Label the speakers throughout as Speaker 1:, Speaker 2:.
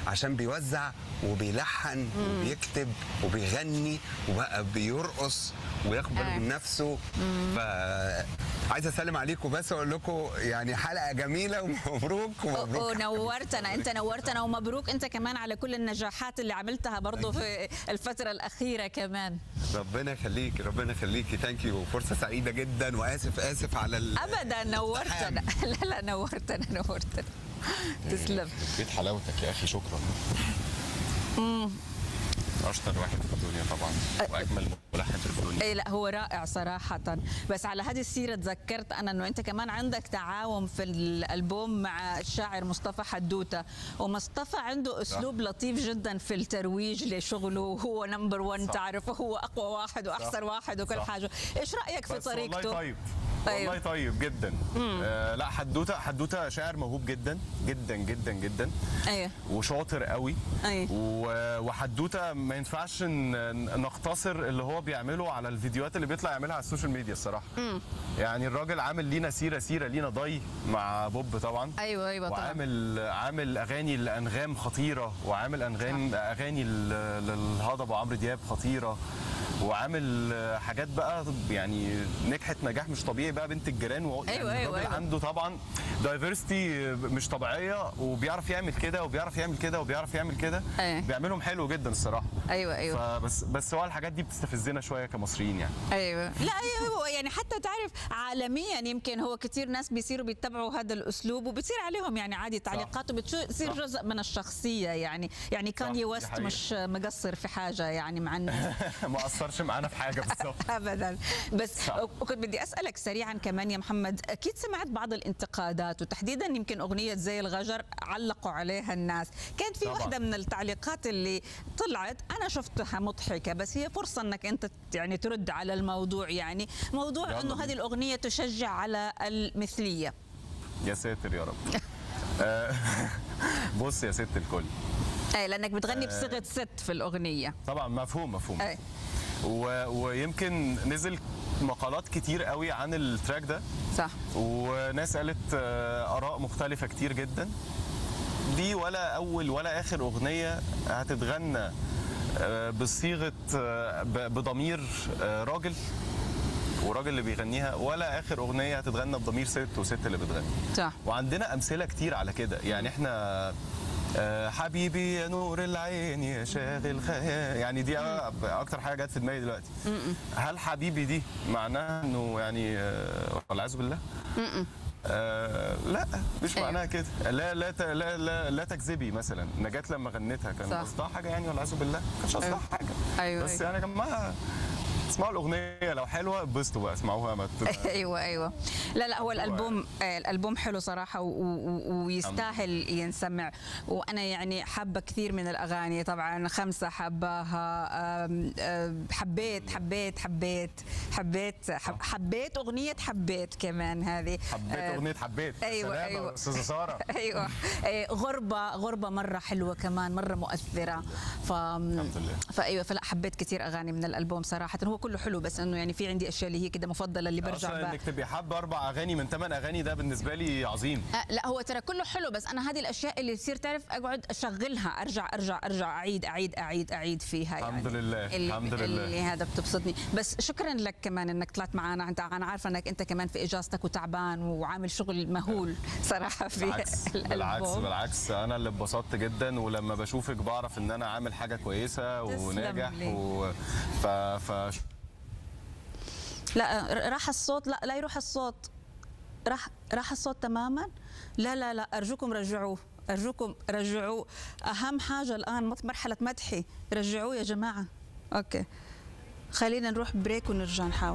Speaker 1: عشان بيوزع وبيلحن وبيكتب وبيغني وبقى بيرقص ويقبل
Speaker 2: آه.
Speaker 1: من نفسه ف عايز اسلم عليكم بس اقول لكم يعني حلقه جميله ومبروك ومبروك
Speaker 2: ونورتنا انت نورتنا ومبروك انت كمان على كل النجاحات اللي عملتها برضه في الفتره الاخيره كمان
Speaker 1: ربنا يخليك ربنا يخليكي ثانك يو فرصه سعيده جدا واسف اسف على ال...
Speaker 2: ابدا نورتنا لا لا نورتنا نورتنا تسلم
Speaker 3: بيت حلاوتك يا اخي شكرا اشطر واحد في الدنيا طبعا واجمل ملحن في الدنيا
Speaker 2: اي لا هو رائع صراحة بس على هذه السيرة تذكرت أنا أنه أنت كمان عندك تعاون في الألبوم مع الشاعر مصطفى حدوتة ومصطفى عنده أسلوب لطيف جدا في الترويج لشغله وهو نمبر 1
Speaker 3: صح.
Speaker 2: تعرف هو أقوى واحد وأحسن واحد وكل
Speaker 3: صح.
Speaker 2: حاجة إيش رأيك في
Speaker 3: بس والله
Speaker 2: طريقته؟
Speaker 3: طيب
Speaker 2: أيوه.
Speaker 3: والله طيب جدا آه لا حدوته حدوته شاعر موهوب جدا جدا جدا جدا
Speaker 2: أيوه
Speaker 3: وشاطر قوي
Speaker 2: أيوه
Speaker 3: و- وحدوته ما ينفعش ن- نقتصر اللي هو بيعمله على الفيديوهات اللي بيطلع يعملها على السوشيال ميديا الصراحه يعني الراجل عامل لينا سيره سيره لينا ضي مع بوب طبعا
Speaker 2: أيوه أيوه طبعا
Speaker 3: وعامل عامل اغاني لانغام خطيره وعامل انغام اغاني ل- للهضبه وعمرو دياب خطيره وعامل حاجات بقى يعني نجحت نجاح مش طبيعي بقى بنت الجيران و...
Speaker 2: أيوة،
Speaker 3: يعني
Speaker 2: أيوة،
Speaker 3: الراجل
Speaker 2: أيوة.
Speaker 3: عنده طبعا دايفرستي مش طبيعيه وبيعرف يعمل كده وبيعرف يعمل كده وبيعرف يعمل كده
Speaker 2: أيوة.
Speaker 3: بيعملهم حلو جدا الصراحه
Speaker 2: أيوه أيوه
Speaker 3: فبس بس هو الحاجات دي بتستفزنا شويه كمصريين يعني
Speaker 2: ايوه لا ايوه يعني حتى تعرف عالميا يمكن هو كثير ناس بيصيروا بيتبعوا هذا الاسلوب وبتصير عليهم يعني عادي تعليقات وبتصير
Speaker 3: صح.
Speaker 2: جزء من الشخصيه يعني يعني كاني
Speaker 3: دي
Speaker 2: ويست
Speaker 3: حقيقة.
Speaker 2: مش مقصر في حاجه يعني مع الناس
Speaker 3: ما اثرش معانا في حاجه بالظبط
Speaker 2: ابدا بس
Speaker 3: صح.
Speaker 2: وكنت بدي اسالك سريعا كمان يا محمد اكيد سمعت بعض الانتقادات وتحديدا يمكن اغنيه زي الغجر علقوا عليها الناس كانت في
Speaker 3: طبعاً.
Speaker 2: واحده من التعليقات اللي طلعت انا شفتها مضحكه بس هي فرصه انك انت يعني ترد على الموضوع يعني موضوع
Speaker 3: يلا
Speaker 2: انه
Speaker 3: بينا.
Speaker 2: هذه الاغنيه تشجع على المثليه
Speaker 3: يا ساتر يا رب آه، بص يا ست الكل
Speaker 2: اي لانك بتغني بصيغه ست في الاغنيه
Speaker 3: طبعا مفهوم مفهوم
Speaker 2: اي
Speaker 3: و... ويمكن نزل مقالات كتير قوي عن التراك ده
Speaker 2: صح
Speaker 3: وناس قالت آه، اراء مختلفه كتير جدا دي ولا اول ولا اخر اغنيه هتتغنى آه، بصيغه آه، ب- بضمير آه، راجل وراجل اللي بيغنيها ولا اخر اغنيه هتتغنى بضمير ست وست اللي بتغني
Speaker 2: صح
Speaker 3: وعندنا امثله كتير على كده يعني احنا آه، حبيبي يا نور العين يا شاغل خيال يعني دي اكتر حاجه جت في دماغي دلوقتي هل حبيبي دي معناها انه يعني آه، والعياذ بالله آه لا مش
Speaker 2: أيوة.
Speaker 3: معناها كده لا لا ت- لا لا, لا تكذبي مثلا نجاة لما غنتها كان
Speaker 2: صح.
Speaker 3: قصدها حاجه يعني والعياذ بالله ما كانش قصدها
Speaker 2: أيوة.
Speaker 3: حاجه
Speaker 2: أيوة،
Speaker 3: بس
Speaker 2: أيوة.
Speaker 3: يعني يا جماعه اسمعوا الاغنيه لو حلوه اتبسطوا بقى اسمعوها ما ت-
Speaker 2: ايوه ايوه لا لا هو
Speaker 3: حلوة
Speaker 2: الالبوم آه، الالبوم حلو صراحه و- و- ويستاهل ينسمع وانا يعني حابه كثير من الاغاني طبعا خمسه حباها آم، آم، حبيت حبيت حبيت حبيت حب- حبيت اغنيه حبيت كمان هذه
Speaker 3: حبيت
Speaker 2: آه،
Speaker 3: اغنيه حبيت
Speaker 2: أيوة،
Speaker 3: سلام
Speaker 2: أيوة.
Speaker 3: يا استاذه ساره
Speaker 2: ايوه آه، غربه غربه مره حلوه كمان مره مؤثره ف
Speaker 3: الحمد لله.
Speaker 2: فايوه فلا حبيت كثير اغاني من الالبوم صراحه هو كله حلو بس انه يعني في عندي اشياء اللي هي كده مفضله اللي برجع
Speaker 3: اصلا
Speaker 2: بقى
Speaker 3: انك تبقي حابه اربع اغاني من ثمان اغاني ده بالنسبه لي عظيم
Speaker 2: آه لا هو ترى كله حلو بس انا هذه الاشياء اللي تصير تعرف اقعد اشغلها ارجع ارجع ارجع اعيد اعيد اعيد اعيد فيها
Speaker 3: الحمد
Speaker 2: يعني
Speaker 3: لله،
Speaker 2: اللي
Speaker 3: الحمد لله.
Speaker 2: اللي هذا بتبسطني بس شكرا لك كمان انك طلعت معنا انت انا عارفه انك انت كمان في اجازتك وتعبان وعامل شغل مهول صراحه في
Speaker 3: بالعكس بالعكس
Speaker 2: الالبوم
Speaker 3: بالعكس انا اللي اتبسطت جدا ولما بشوفك بعرف ان انا عامل حاجه كويسه
Speaker 2: تسلم
Speaker 3: وناجح
Speaker 2: لي.
Speaker 3: و... ف... ف...
Speaker 2: لا راح الصوت لا لا يروح الصوت راح راح الصوت تماما لا لا لا ارجوكم رجعوه ارجوكم رجعوه اهم حاجه الان مرحله مدحي رجعوه يا جماعه اوكي خلينا نروح بريك ونرجع نحاول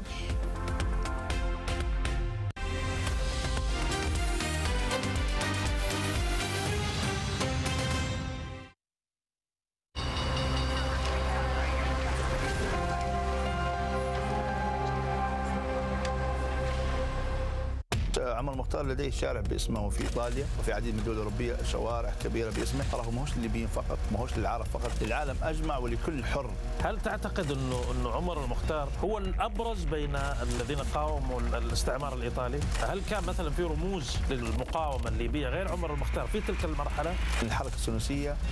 Speaker 4: عمر المختار لديه شارع باسمه في ايطاليا وفي عديد من الدول الاوروبيه شوارع كبيره باسمه تراه ما هوش لليبيين فقط ما هوش للعرب فقط للعالم اجمع ولكل حر
Speaker 5: هل تعتقد انه انه عمر المختار هو الابرز بين الذين قاوموا الاستعمار الايطالي؟ هل كان مثلا في رموز للمقاومه الليبيه غير عمر المختار في تلك المرحله؟
Speaker 4: الحركه التونسيه